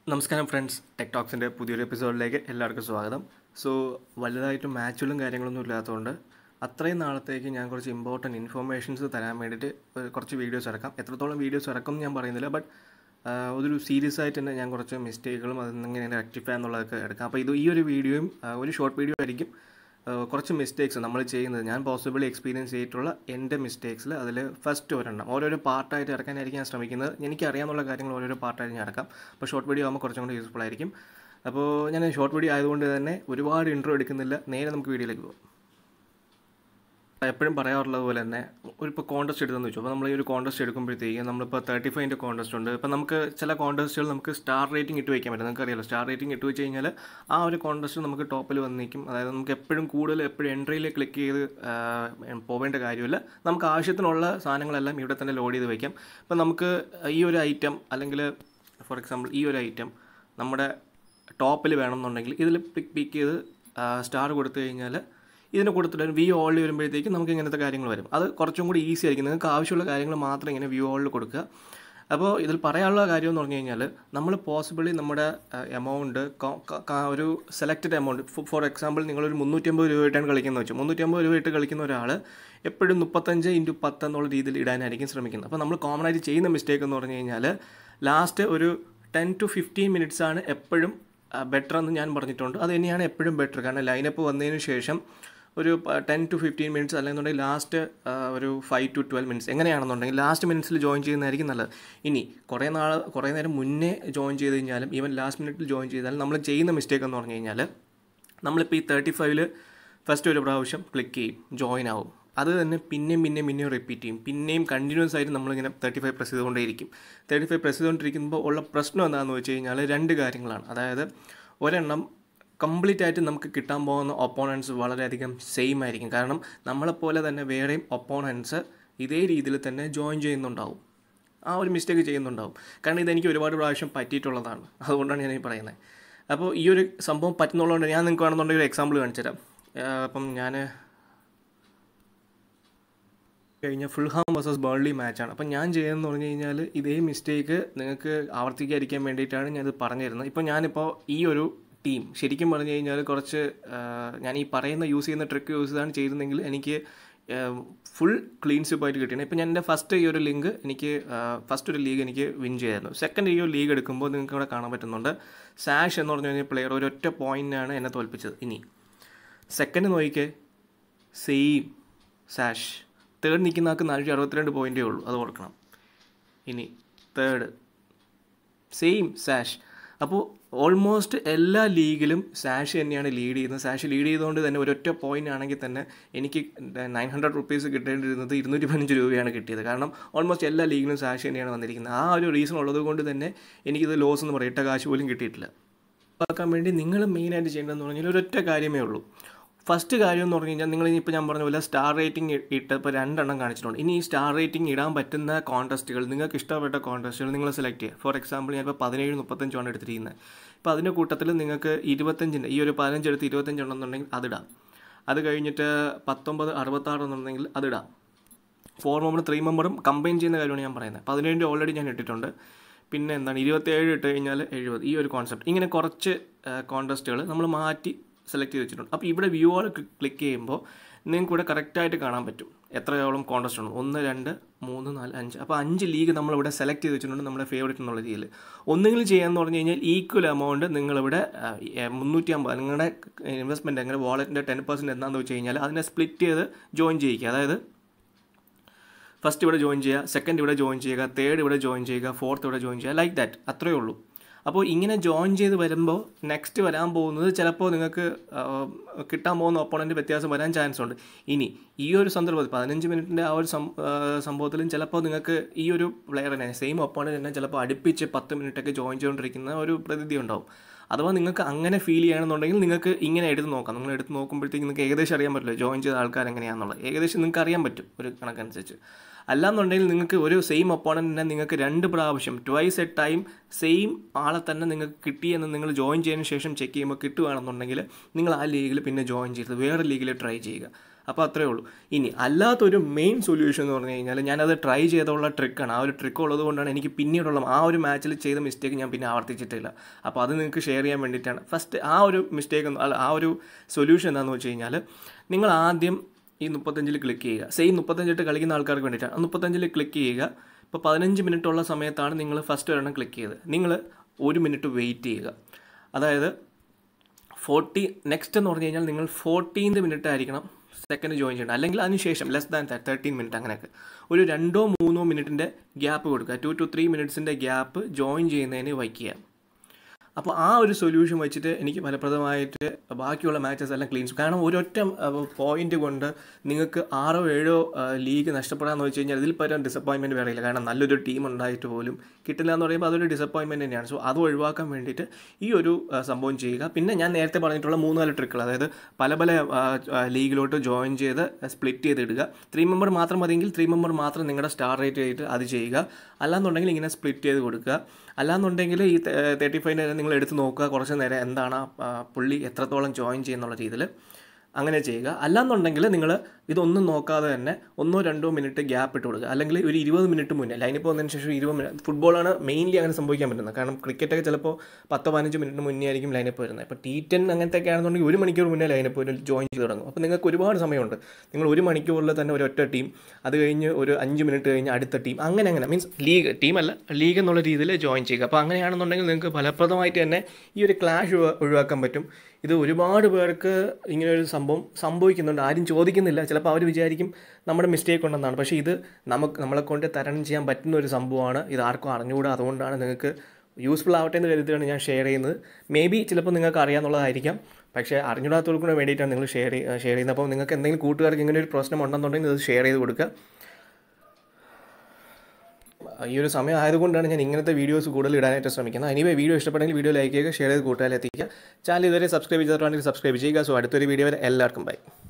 നമസ്കാരം friends tech ടോക്സിൻ്റെ പുതിയൊരു എപ്പിസോഡിലേക്ക് എല്ലാവർക്കും സ്വാഗതം സോ വലുതായിട്ട് മാച്ചുകളും കാര്യങ്ങളൊന്നും ഇല്ലാത്തതുകൊണ്ട് അത്രയും നാളത്തേക്ക് ഞാൻ കുറച്ച് ഇമ്പോർട്ടൻറ്റ് ഇൻഫർമേഷൻസ് തരാൻ വേണ്ടിയിട്ട് ഒരു കുറച്ച് വീഡിയോസ് ഇറക്കാം എത്രത്തോളം വീഡിയോസ് ഇറക്കും എന്ന് ഞാൻ പറയുന്നില്ല ബട്ട് ഒരു സീരിയസ് ആയിട്ട് തന്നെ ഞാൻ കുറച്ച് മിസ്റ്റേക്കുകളും അതെങ്ങനെ റെക്ടിഫൈ എന്നുള്ളതൊക്കെ എടുക്കാം അപ്പോൾ ഇത് ഈ ഒരു വീഡിയോയും ആ, ഒരു ഷോർട്ട് വീഡിയോ ആയിരിക്കും ആ, കുറച്ച് മിസ്റ്റേക്സ് നമ്മൾ ചെയ്യുന്നത് ഞാൻ പോസിബിളി എക്സ്പീരിയൻസ് ചെയ്തിട്ടുള്ള എൻ്റെ മിസ്റ്റേക്സിൽ അതിൽ ഫസ്റ്റ് ഒരെണ്ണം ഓരോരോ പാർട്ടായിട്ട് ഇറക്കാനായിരിക്കും ഞാൻ ശ്രമിക്കുന്നത് എനിക്ക് അറിയാവുന്ന കാര്യങ്ങൾ ഓരോരോ പാർട്ടായിട്ട് ഞാൻ ഇറക്കാം അപ്പോൾ ഷോർട്ട് വീഡിയോ ആകുമ്പോൾ കുറച്ചും കൂടി യൂസ്ഫുൾ ആയിരിക്കും അപ്പോൾ ഞാൻ ഷോർട്ട് വീഡിയോ ആയതുകൊണ്ട് തന്നെ ഒരുപാട് ഇൻട്രോ എടുക്കുന്നില്ല നേരെ നമുക്ക് വീഡിയോയിലേക്ക് പോകും എപ്പോഴും പറയാറുള്ളത് പോലെ തന്നെ ഒരു ഇപ്പോൾ കോൺടെസ്റ്റ് എടുത്തെന്ന് വെച്ചു അപ്പോൾ നമ്മൾ ഈ ഒരു കോൺടെസ്റ്റ് എടുക്കുമ്പോഴത്തേക്കും നമ്മളിപ്പോൾ തേർട്ടി ഫൈവിൻ്റെ കോൺടെസ്റ്റ് ഉണ്ട് ഇപ്പോൾ നമുക്ക് ചില കോൺടെസ്റ്റുകൾ നമുക്ക് സ്റ്റാർ റേറ്റിംഗ് ഇട്ട് വയ്ക്കാൻ പറ്റും നിങ്ങൾക്ക് അറിയാലോ സ്റ്റാർ റേറ്റിംഗ് ഇട്ട് വെച്ച് കഴിഞ്ഞാൽ ആ ഒരു കോൺടെസ്റ്റ് നമുക്ക് ടോപ്പിൽ വന്ന് നിൽക്കും അതായത് നമുക്ക് എപ്പോഴും കൂടുതൽ എപ്പോഴും എൻട്രിയിൽ ക്ലിക്ക് ചെയ്ത് ആ, പോവേണ്ട കാര്യമില്ല നമുക്ക് ആവശ്യത്തിനുള്ള സാധനങ്ങളെല്ലാം ഇവിടെ തന്നെ ലോഡ് ചെയ്ത് വയ്ക്കാം ഇപ്പോൾ നമുക്ക് ഈ ഒരു ഐറ്റം അല്ലെങ്കിൽ ഫോർ എക്സാമ്പിൾ ഈ ഒരു ഐറ്റം നമ്മുടെ ടോപ്പിൽ വേണമെന്നുണ്ടെങ്കിൽ ഇതിൽ പിക്ക് പിക്ക് ചെയ്ത് സ്റ്റാർ കൊടുത്തു കഴിഞ്ഞാൽ ഇതിന് കൊടുത്തിട്ട് വ്യൂ ഓളിൽ വരുമ്പോഴത്തേക്കും നമുക്ക് ഇങ്ങനത്തെ കാര്യങ്ങൾ വരും അത് കുറച്ചും കൂടി ഈസി ആയിരിക്കും നിങ്ങൾക്ക് ആവശ്യമുള്ള കാര്യങ്ങൾ മാത്രം ഇങ്ങനെ വ്യൂ ഓളിൽ കൊടുക്കുക അപ്പോൾ ഇതിൽ പറയാനുള്ള കാര്യം എന്ന് പറഞ്ഞു കഴിഞ്ഞാൽ നമ്മൾ പോസിബിളി നമ്മുടെ എമൗണ്ട് ഒരു സെലക്റ്റഡ് എമൗണ്ട് ഫോർ എക്സാമ്പിൾ നിങ്ങളൊരു മുന്നൂറ്റമ്പത് രൂപയായിട്ടാണ് കളിക്കുന്നത് വെച്ചു മുന്നൂറ്റമ്പത് രൂപ ഇട്ട് കളിക്കുന്ന ഒരാൾ എപ്പോഴും മുപ്പത്തഞ്ച് ഇൻറ്റു പത്ത് എന്നുള്ള രീതിയിൽ ഇടാനായിരിക്കും ശ്രമിക്കുന്നത് അപ്പോൾ നമ്മൾ കോമൺ ആയിട്ട് ചെയ്യുന്ന മിസ്റ്റേക്ക് എന്ന് പറഞ്ഞു കഴിഞ്ഞാൽ ലാസ്റ്റ് ഒരു ടെൻ ടു ഫിഫ്റ്റീൻ മിനിറ്റ്സ് ആണ് എപ്പോഴും ബെറ്റർ എന്ന് ഞാൻ പറഞ്ഞിട്ടുണ്ട് അത് തന്നെയാണ് എപ്പോഴും ബെറ്റർ കാരണം ലൈനപ്പ് വന്നതിന് ശേഷം ഒരു ടെൻ ടു ഫിഫ്റ്റീൻ മിനിറ്റ്സ് അല്ലെന്നുണ്ടെങ്കിൽ ലാസ്റ്റ് ഒരു ഫൈവ് ടു ട്വൽവ് മിനിറ്റ്സ് എങ്ങനെയാണെന്നുണ്ടെങ്കിൽ ലാസ്റ്റ് മിനിറ്റ്സിൽ ജോയിൻ ചെയ്യുന്നതായിരിക്കും നല്ലത് ഇനി കുറേ നാൾ കുറേ നേരം മുന്നേ ജോയിൻ ചെയ്ത് കഴിഞ്ഞാലും ഈവൻ ലാസ്റ്റ് മിനിറ്റിൽ ജോയിൻ ചെയ്താലും നമ്മൾ ചെയ്യുന്ന മിസ്റ്റേക്ക് എന്ന് പറഞ്ഞു കഴിഞ്ഞാൽ നമ്മളിപ്പോൾ ഈ തേർട്ടി ഫൈവിൽ ഫസ്റ്റ് ഒരു പ്രാവശ്യം ക്ലിക്ക് ചെയ്യും ജോയിൻ ആവും അത് തന്നെ പിന്നെയും പിന്നെയും പിന്നെയും റിപ്പീറ്റ് ചെയ്യും പിന്നെയും കണ്ടിന്യൂസ് ആയിട്ട് നമ്മളിങ്ങനെ തേർട്ടി ഫൈവ് പ്രസ് ചെയ്തുകൊണ്ടേയിരിക്കും തേർട്ടി ഫൈവ് പ്രസ് ചെയ്തുകൊണ്ടിരിക്കുമ്പോൾ ഉള്ള പ്രശ്നം എന്താണെന്ന് വെച്ച് കഴിഞ്ഞാൽ രണ്ട് കാര്യങ്ങളാണ് അതായത് ഒരെണ്ണം കംപ്ലീറ്റ് ആയിട്ട് നമുക്ക് കിട്ടാൻ പോകുന്ന ഒപ്പോണൻസ് വളരെയധികം സെയിം ആയിരിക്കും കാരണം നമ്മളെപ്പോലെ തന്നെ വേറെയും ഒപ്പോണൻസ് ഇതേ രീതിയിൽ തന്നെ ജോയിൻ ചെയ്യുന്നുണ്ടാവും ആ ഒരു മിസ്റ്റേക്ക് ചെയ്യുന്നുണ്ടാവും കാരണം ഇതെനിക്ക് ഒരുപാട് പ്രാവശ്യം പറ്റിയിട്ടുള്ളതാണ് അതുകൊണ്ടാണ് ഞാൻ ഈ പറയുന്നത് അപ്പോൾ ഈ ഒരു സംഭവം പറ്റുന്നുള്ളതുകൊണ്ട് ഞാൻ നിങ്ങൾക്ക് വേണമെന്നുണ്ടെങ്കിൽ ഒരു എക്സാമ്പിൾ കാണിച്ചു തരാം ആ, അപ്പം ഞാൻ കഴിഞ്ഞ ഫുൾഹാം വേഴ്സസ് ബേൺലി മാച്ചാണ് അപ്പം ഞാൻ ചെയ്യുന്നതെന്ന് പറഞ്ഞു കഴിഞ്ഞാൽ ഇതേ മിസ്റ്റേക്ക് നിങ്ങൾക്ക് ആവർത്തിക്കാതിരിക്കാൻ വേണ്ടിയിട്ടാണ് ഞാനിത് പറഞ്ഞു തരുന്നത് ഇപ്പോൾ ഞാനിപ്പോൾ ഈ ഒരു ടീം ശരിക്കും പറഞ്ഞു കഴിഞ്ഞാൽ കുറച്ച് ആ, ഞാൻ ഈ പറയുന്ന യൂസ് ചെയ്യുന്ന ട്രിക്ക് യൂസ് ചെയ്താണ് ചെയ്തിരുന്നെങ്കിൽ എനിക്ക് ഫുൾ ക്ലീൻ സ്വിപ്പായിട്ട് കിട്ടിയാണ് ഇപ്പോൾ ഞാൻ എൻ്റെ ഫസ്റ്റ് ഈ ഒരു ലിങ്ക് എനിക്ക് ഫസ്റ്റ് ഒരു ലീഗ് എനിക്ക് വിൻ ചെയ്യായിരുന്നു സെക്കൻഡ് ഈ ഒരു ലീഗ് എടുക്കുമ്പോൾ നിങ്ങൾക്ക് ഇവിടെ കാണാൻ പറ്റുന്നുണ്ട് സാഷ് എന്ന് പറഞ്ഞു കഴിഞ്ഞാൽ പ്ലെയർ ഒരൊറ്റ പോയിൻ്റാണ് എന്നെ തോൽപ്പിച്ചത് ഇനി സെക്കൻഡ് നോക്കിക്കേ സെയിം സാഷ് തേർഡ് നിൽക്കുന്ന ആൾക്ക് നാനൂറ്റി അറുപത്തിരണ്ട് പോയിൻറ്റേ ഉള്ളൂ അത് ഓർക്കണം ഇനി തേർഡ് സെയിം സാഷ് അപ്പോൾ ഓൾമോസ്റ്റ് എല്ലാ ലീഗിലും സാഷ് തന്നെയാണ് ലീഡ് ചെയ്യുന്നത് സാഷ് ലീഡ് ചെയ്തുകൊണ്ട് തന്നെ ഒരൊറ്റ പോയിന്റ് ആണെങ്കിൽ തന്നെ എനിക്ക് നയൻ ഹൺഡ്രഡ് റുപ്പീസ് കിട്ടേണ്ടിരുന്നത് ഇരുന്നൂറ്റി പതിനഞ്ച് രൂപയാണ് കിട്ടിയത് കാരണം ഓൾമോസ്റ്റ് എല്ലാ ലീഗിലും സാഷ് തന്നെയാണ് വന്നിരിക്കുന്നത് ആ ഒരു റീസൺ ഉള്ളത് കൊണ്ട് തന്നെ എനിക്കിത് ലോസ് എന്ന് പറയും ഇട്ട കാശ് പോലും കിട്ടിയിട്ടില്ല ആക്കാൻ വേണ്ടി നിങ്ങൾ മെയിനായിട്ട് ചെയ്യേണ്ടതെന്ന് പറഞ്ഞാൽ ഒരൊറ്റ കാര്യമേ ഉള്ളൂ ഫസ്റ്റ് കാര്യം എന്ന് പറഞ്ഞു കഴിഞ്ഞാൽ നിങ്ങൾ ഇപ്പോൾ ഞാൻ പറഞ്ഞ പോലെ സ്റ്റാർ റേറ്റിംഗ് ഇട്ട് ഇപ്പോൾ രണ്ടെണ്ണം കാണിച്ചിട്ടുണ്ട് ഇനി ഈ സ്റ്റാർ റേറ്റിംഗ് ഇടാൻ പറ്റുന്ന കോൺടെസ്റ്റുകൾ നിങ്ങൾക്ക് ഇഷ്ടപ്പെട്ട കോൺടെസ്റ്റുകൾ നിങ്ങൾ സെലക്ട് ചെയ്യുക ഫോർ എക്സാമ്പിൾ ഞാനിപ്പോൾ പതിനേഴ് മുപ്പത്തഞ്ചാണ് എടുത്തിരിക്കുന്നത് ഇപ്പോൾ അതിൻ്റെ കൂട്ടത്തിൽ നിങ്ങൾക്ക് ഇരുപത്തഞ്ചിൻ്റെ ഈ ഒരു പതിനഞ്ച് എടുത്ത് ഇരുപത്തഞ്ചുണ്ടെന്നുണ്ടെങ്കിൽ അതിടാം അത് കഴിഞ്ഞിട്ട് പത്തൊമ്പത് അറുപത്താറ് എന്നുണ്ടെങ്കിൽ അതിടാം ഫോർ മെമ്പറും ത്രീ മെമ്പറും കമ്പൈൻ ചെയ്യുന്ന കാര്യമാണ് ഞാൻ പറയുന്നത് പതിനേഴിൻ്റെ ഓൾറെഡി ഞാൻ ഇട്ടിട്ടുണ്ട് പിന്നെ എന്താണ് ഇരുപത്തേഴ് ഇട്ട് കഴിഞ്ഞാൽ എഴുപത് ഈ ഒരു കോൺസെപ്റ്റ് ഇങ്ങനെ കുറച്ച് കോൺടെസ്റ്റുകൾ നമ്മൾ മാറ്റി സെലക്ട് ചെയ്ത് വെച്ചിട്ടുണ്ട് അപ്പോൾ ഇവിടെ വ്യൂ ആൾ ക്ലിക്ക് ചെയ്യുമ്പോൾ നിങ്ങൾക്ക് ഇവിടെ കറക്റ്റായിട്ട് കാണാൻ പറ്റും എത്രയോളം കോൺടെസ്റ്റ് ഉണ്ട് ഒന്ന് രണ്ട് മൂന്ന് നാല് അഞ്ച് അപ്പോൾ അഞ്ച് ലീഗ് നമ്മളിവിടെ സെലക്ട് ചെയ്ത് വെച്ചിട്ടുണ്ട് നമ്മുടെ ഫേവറേറ്റ് എന്നുള്ള രീതിയിൽ ഒന്നുകിൽ ചെയ്യാമെന്ന് പറഞ്ഞു കഴിഞ്ഞാൽ ഈക്വൽ എമൗണ്ട് നിങ്ങളിവിടെ മുന്നൂറ്റി അമ്പത് നിങ്ങളുടെ ഇൻവെസ്റ്റ്മെൻറ്റ് നിങ്ങളുടെ വാളറ്റിൻ്റെ ടെൻ പെർസെൻറ്റ് എന്താണെന്ന് വെച്ച് കഴിഞ്ഞാൽ അതിനെ സ്പ്ലിറ്റ് ചെയ്ത് ജോയിൻ ചെയ്യിക്കുക അതായത് ഫസ്റ്റ് ഇവിടെ ജോയിൻ ചെയ്യുക സെക്കൻഡ് ഇവിടെ ജോയിൻ ചെയ്യുക തേർഡ് ഇവിടെ ജോയിൻ ചെയ്യുക ഫോർത്ത് ഇവിടെ ജോയിൻ ചെയ്യുക ലൈക്ക് ദാറ്റ് അത്രയേ ഉള്ളൂ അപ്പോൾ ഇങ്ങനെ ജോയിൻ ചെയ്ത് വരുമ്പോൾ നെക്സ്റ്റ് വരാൻ പോകുന്നത് ചിലപ്പോൾ നിങ്ങൾക്ക് ആ, കിട്ടാൻ പോകുന്ന ഒപ്പോണൻറ്റ് വ്യത്യാസം വരാൻ ചാൻസ് ഉണ്ട് ഇനി ഈ ഒരു സന്ദർഭത്തിൽ പതിനഞ്ച് മിനിറ്റിൻ്റെ ആ ഒരു സം- ആ, സംഭവത്തിലും ചിലപ്പോൾ നിങ്ങൾക്ക് ഈ ഒരു പ്ലെയർ തന്നെ സെയിം ഒപ്പോണൻറ്റ് തന്നെ ചിലപ്പോൾ അടുപ്പിച്ച് പത്ത് മിനിറ്റൊക്കെ ജോയിൻ ചെയ്തുകൊണ്ടിരിക്കുന്ന ഒരു പ്രതീതി ഉണ്ടാവും അഥവാ നിങ്ങൾക്ക് അങ്ങനെ ഫീൽ ചെയ്യണമെന്നുണ്ടെങ്കിൽ നിങ്ങൾക്ക് ഇങ്ങനെ എടുത്ത് നോക്കാം നിങ്ങൾ എടുത്ത് നോക്കുമ്പോഴത്തേക്ക് നിങ്ങൾക്ക് ഏകദേശം അറിയാൻ പറ്റില്ല ജോയിൻ ചെയ്ത ആൾക്കാർ എങ്ങനെയാണെന്നുള്ളത് ഏകദേശം നിങ്ങൾക്ക് അറിയാൻ പറ്റും ഒരു കണക്കനുസരിച്ച് അല്ലാന്നുണ്ടെങ്കിൽ നിങ്ങൾക്ക് ഒരു സെയിം ഒപ്പോണൻറ്റിനെ നിങ്ങൾക്ക് രണ്ട് പ്രാവശ്യം ട്വൈസ് എ ടൈം സെയിം ആളെ തന്നെ നിങ്ങൾക്ക് കിട്ടിയെന്ന് നിങ്ങൾ ജോയിൻ ചെയ്തതിന് ശേഷം ചെക്ക് ചെയ്യുമ്പോൾ കിട്ടുകയാണെന്നുണ്ടെങ്കിൽ നിങ്ങൾ ആ ലീഗിൽ പിന്നെ ജോയിൻ ചെയ്ത് വേറെ ലീഗിൽ ട്രൈ ചെയ്യുക അപ്പോൾ അത്രേ ഉള്ളൂ ഇനി അല്ലാത്തൊരു മെയിൻ സൊല്യൂഷൻ എന്ന് പറഞ്ഞു കഴിഞ്ഞാൽ ഞാനത് ട്രൈ ചെയ്തുള്ള ട്രിക്കാണ് ആ ഒരു ട്രിക്ക് ഉള്ളത് കൊണ്ടാണ് എനിക്ക് പിന്നീടുള്ള ആ ഒരു മാച്ചിൽ ചെയ്ത മിസ്റ്റേക്ക് ഞാൻ പിന്നെ ആവർത്തിച്ചിട്ടില്ല അപ്പോൾ അത് നിങ്ങൾക്ക് ഷെയർ ചെയ്യാൻ വേണ്ടിയിട്ടാണ് ഫസ്റ്റ് ആ ഒരു മിസ്റ്റേക്ക് അല്ല ആ ഒരു സൊല്യൂഷൻ എന്താണെന്ന് വെച്ച് കഴിഞ്ഞാൽ നിങ്ങൾ ആദ്യം ഈ മുപ്പത്തഞ്ചിൽ ക്ലിക്ക് ചെയ്യുക സെയിം മുപ്പത്തഞ്ചിട്ട് കളിക്കുന്ന ആൾക്കാർക്ക് വേണ്ടിയിട്ടാണ് ആ മുപ്പത്തഞ്ചിൽ ക്ലിക്ക് ചെയ്യുക ഇപ്പോൾ പതിനഞ്ച് മിനിറ്റ് ഉള്ള സമയത്താണ് നിങ്ങൾ ഫസ്റ്റ് ഒരെണ്ണം ക്ലിക്ക് ചെയ്തത് നിങ്ങൾ ഒരു മിനിറ്റ് വെയിറ്റ് ചെയ്യുക അതായത് ഫോർട്ടി നെക്സ്റ്റ് എന്ന് പറഞ്ഞു കഴിഞ്ഞാൽ നിങ്ങൾ ഫോർട്ടീൻത് മിനിറ്റ് ആയിരിക്കണം സെക്കൻഡ് ജോയിൻ ചെയ്യണം അല്ലെങ്കിൽ അതിനുശേഷം ലെസ് ദാൻ തേർട്ടീൻ മിനിറ്റ് അങ്ങനെയൊക്കെ ഒരു രണ്ടോ മൂന്നോ മിനിറ്റിൻ്റെ ഗ്യാപ്പ് കൊടുക്കുക ടു ടു ത്രീ മിനിറ്റ്സിൻ്റെ ഗ്യാപ്പ് ജോയിൻ ചെയ്യുന്നതിന് വയ്ക്കുക അപ്പോൾ ആ ഒരു സൊല്യൂഷൻ വെച്ചിട്ട് എനിക്ക് ഫലപ്രദമായിട്ട് ബാക്കിയുള്ള മാച്ചസ് എല്ലാം ക്ലീൻസ് കാരണം ഒരൊറ്റ പോയിന്റ് കൊണ്ട് നിങ്ങൾക്ക് ആറോ ഏഴോ ലീഗ് നഷ്ടപ്പെടാമെന്ന് വെച്ച് കഴിഞ്ഞാൽ ഇതിൽ പരം ഡിസപ്പോയിൻമെൻറ്റ് വേറെയില്ല കാരണം നല്ലൊരു ടീം ഉണ്ടായിട്ട് പോലും കിട്ടില്ല എന്ന് പറയുമ്പോൾ അതൊരു ഡിസപ്പോയിൻമെൻറ്റ് തന്നെയാണ് സോ അത് ഒഴിവാക്കാൻ വേണ്ടിയിട്ട് ഈ ഒരു ആ, സംഭവം ചെയ്യുക പിന്നെ ഞാൻ നേരത്തെ പറഞ്ഞിട്ടുള്ള മൂന്ന് നാല് ട്രിക്കുകൾ അതായത് പല പല ആ, ആ, ലീഗിലോട്ട് ജോയിൻ ചെയ്ത് സ്പ്ലിറ്റ് ചെയ്ത് ഇടുക ത്രീ മെമ്പർ മാത്രം മതിയെങ്കിൽ ത്രീ മെമ്പർ മാത്രം നിങ്ങളുടെ സ്റ്റാർ റേറ്റ് ചെയ്തിട്ട് അത് ചെയ്യുക അല്ലാന്നുണ്ടെങ്കിൽ ഇങ്ങനെ സ്പ്ലിറ്റ് ചെയ്ത് കൊടുക്കുക അല്ലാന്നുണ്ടെങ്കിൽ ഈ തേർട്ടി ഫൈവ് നിങ്ങൾ എടുത്ത് നോക്കുക കുറച്ച് നേരം എന്താണ് ആ, ആ, പുള്ളി എത്രത്തോളം ജോയിൻ ചെയ്യുന്നുള്ള രീതിയിൽ അങ്ങനെ ചെയ്യുക അല്ലാന്നുണ്ടെങ്കിൽ നിങ്ങൾ ഇതൊന്നും നോക്കാതെ തന്നെ ഒന്നോ രണ്ടോ മിനിറ്റ് ഗ്യാപ്പ് ഇട്ട് കൊടുക്കുക അല്ലെങ്കിൽ ഒരു ഇരുപത് മിനിറ്റ് മുന്നേ ലൈനിൽ പോകുന്നതിന് ശേഷം ഇരുപത് മിനിറ്റ് ഫുട്ബോളാണ് മെയിൻലി അങ്ങനെ സംഭവിക്കാൻ പറ്റുന്നത് കാരണം ക്രിക്കറ്റൊക്കെ ചിലപ്പോൾ പത്തോ പതിനഞ്ച് മിനിറ്റ് മുന്നേ ആയിരിക്കും ലൈനപ്പ് വരുന്നത് ഇപ്പോൾ ടി ടെൻ അങ്ങനത്തെ ആണെന്നുണ്ടെങ്കിൽ ഒരു മണിക്കൂർ മുന്നേ ലൈനപ്പ് ഒരു ജോയിൻ ചെയ്ത് തുടങ്ങും അപ്പോൾ നിങ്ങൾക്ക് ഒരുപാട് സമയമുണ്ട് നിങ്ങൾ ഒരു മണിക്കൂറിൽ തന്നെ ഒരു ഒറ്റ ടീം അത് കഴിഞ്ഞ് ഒരു അഞ്ച് മിനിറ്റ് കഴിഞ്ഞ് അടുത്ത ടീം അങ്ങനെ അങ്ങനെ മീൻസ് ലീഗ് ടീമല്ല ലീഗ് എന്നുള്ള രീതിയിൽ ജോയിൻ ചെയ്യുക അപ്പോൾ അങ്ങനെയാണെന്നുണ്ടെങ്കിൽ നിങ്ങൾക്ക് ഫലപ്രദമായിട്ട് തന്നെ ഈ ഒരു ക്ലാഷ് ഒഴിവാക്കാൻ പറ്റും ഇത് ഒരുപാട് പേർക്ക് ഇങ്ങനെ ഒരു സംഭവം സംഭവിക്കുന്നുണ്ട് ആരും ചോദിക്കുന്നില്ല ചിലപ്പോൾ അവർ വിചാരിക്കും നമ്മുടെ മിസ്റ്റേക്ക് ഉണ്ടെന്നാണ് പക്ഷേ ഇത് നമുക്ക് നമ്മളെ കൊണ്ട് തരണം ചെയ്യാൻ പറ്റുന്ന ഒരു സംഭവമാണ് ഇത് ആർക്കും അറിഞ്ഞുകൂടാ അതുകൊണ്ടാണ് നിങ്ങൾക്ക് യൂസ്ഫുൾ ആവട്ടെ എന്ന് കരുതിയാണ് ഞാൻ ഷെയർ ചെയ്യുന്നത് മേ ബി ചിലപ്പോൾ നിങ്ങൾക്ക് അറിയാമെന്നുള്ളതായിരിക്കാം പക്ഷേ അറിഞ്ഞൂടാത്തവർക്കും വേണ്ടിയിട്ടാണ് നിങ്ങൾ ഷെയർ ഷെയർ ചെയ്യുന്നത് അപ്പോൾ നിങ്ങൾക്ക് എന്തെങ്കിലും കൂട്ടുകാർക്ക് ഇങ്ങനെ ഒരു പ്രശ്നം ഉണ്ടെന്നുണ്ടെങ്കിൽ അത് ഷെയർ ചെയ്ത് കൊടുക്കുക ഈ ഒരു സമയം ആയതുകൊണ്ടാണ് ഞാൻ ഇങ്ങനത്തെ വീഡിയോസ് കൂടുതൽ ഇടാനായിട്ട് ശ്രമിക്കുന്നത് എനിവേ വീഡിയോ ഇഷ്ടപ്പെട്ടെങ്കിൽ വീഡിയോ ലൈക്ക് ചെയ്യുക ഷെയർ ചെയ്ത് കൂട്ടുകാരിലെത്തിക്കുക ചാനൽ ഇതുവരെ സബ്സ്ക്രൈബ് ചെയ്തിട്ടുണ്ടെങ്കിൽ സബ്സ്ക്രൈബ് ചെയ്യുക സോ അടുത്തൊരു വീഡിയോ വരെ എല്ലാവർക്കും ബൈ